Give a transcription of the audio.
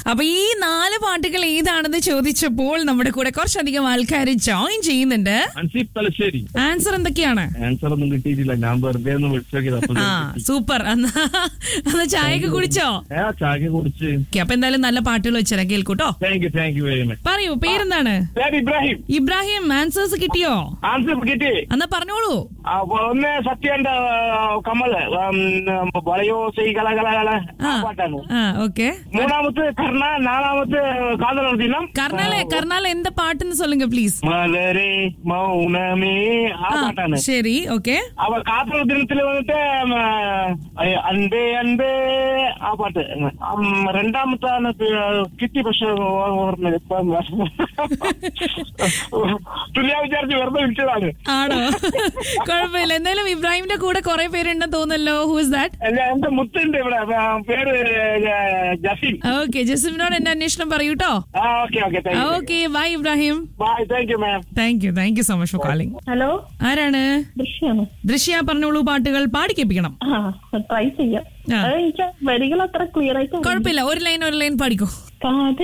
അപ്പൊ ഈ നാല് പാട്ടുകൾ ഏതാണെന്ന് ചോദിച്ചപ്പോൾ നമ്മുടെ കൂടെ കുറച്ചധികം ആൾക്കാർ ജോയിൻ ചെയ്യുന്നുണ്ട് അൻസിഫ് തലശ്ശേരി ആൻസർ എന്തൊക്കെയാണ് ആൻസർ ഒന്നും കിട്ടിയിട്ടില്ല ഞാൻ വെറുതെ ഒന്ന് വിളിച്ചോക്കിയത് അപ്പൊ ആ സൂപ്പർ എന്നാ അന്ന് ചായയൊക്കെ കുടിച്ചോ ആ ചായ കുടിച്ച് ഓക്കെ അപ്പൊ എന്തായാലും നല്ല പാട്ടുകൾ വെച്ചരാ കേൾക്കൂട്ടോ thank you thank you very much പറയൂ പേരെന്താണ് പേര് ഇബ്രാഹിം ഇബ്രാഹിം ആൻസേഴ്സ് കിട്ടിയോ ആൻസർ കിട്ടി എന്നാ പറഞ്ഞോളൂ ആ, ഒന്ന് സത്യന്റെ കമൽ വളയോ സൈ കല കല കല ആ പാട്ടാണ് ആ ഓക്കെ മൂന്നാമത്തെ കർണ നാലാമത്തെ കാതലർ ദിനം കർണാലെ കർണാല എന്താ പാട്ടെന്ന് சொல்லுங்க പ്ലീസ് മലരെ മൗനമേ ആ പാട്ടാണ് ശരി ഓക്കെ അവ കാതലർ ദിനത്തിൽ വന്നിട്ട് ഉം, ആ, അൻപേ അൻപേ ആ പാട്ട് ഉം, രണ്ടാമത്താണ് കിട്ടി പക്ഷെ ഓർമ്മ ഇപ്പം തുല്യ വിചാരിച്ച് വെറുതെ വിളിച്ചതാണ് ആണോ കുഴപ്പമില്ല എന്തായാലും ഇബ്രാഹിമിന്റെ കൂടെ കുറെ പേരുണ്ടെന്ന് തോന്നല്ലോ ഹു ഇസ് ദാറ്റ് അല്ല, എന്റെ മുത്തുണ്ട് ഇവിടെ ആ, പേര് ഏ, ജസീം ഓക്കെ ജസിമിനോട് എന്റെ അന്വേഷണം പറയൂട്ടോ ആ okay okay thank you okay bye Ibrahim bye thank you ma'am thank you thank you so much for calling hello ആരാണ് ദൃശ്യാണ് ദൃശ്യ പറഞ്ഞോളൂ പാട്ടുകൾ പാടി കേൾപ്പിക്കണം ആ ട്രൈ ചെയ്യാം ആ. അത് എനിക്ക് വരികൾ അത്ര ക്ലിയർ ആയിട്ട് കുഴപ്പമില്ല ഒരു ലൈൻ ഒരു ലൈൻ പാടിക്കോ കാത്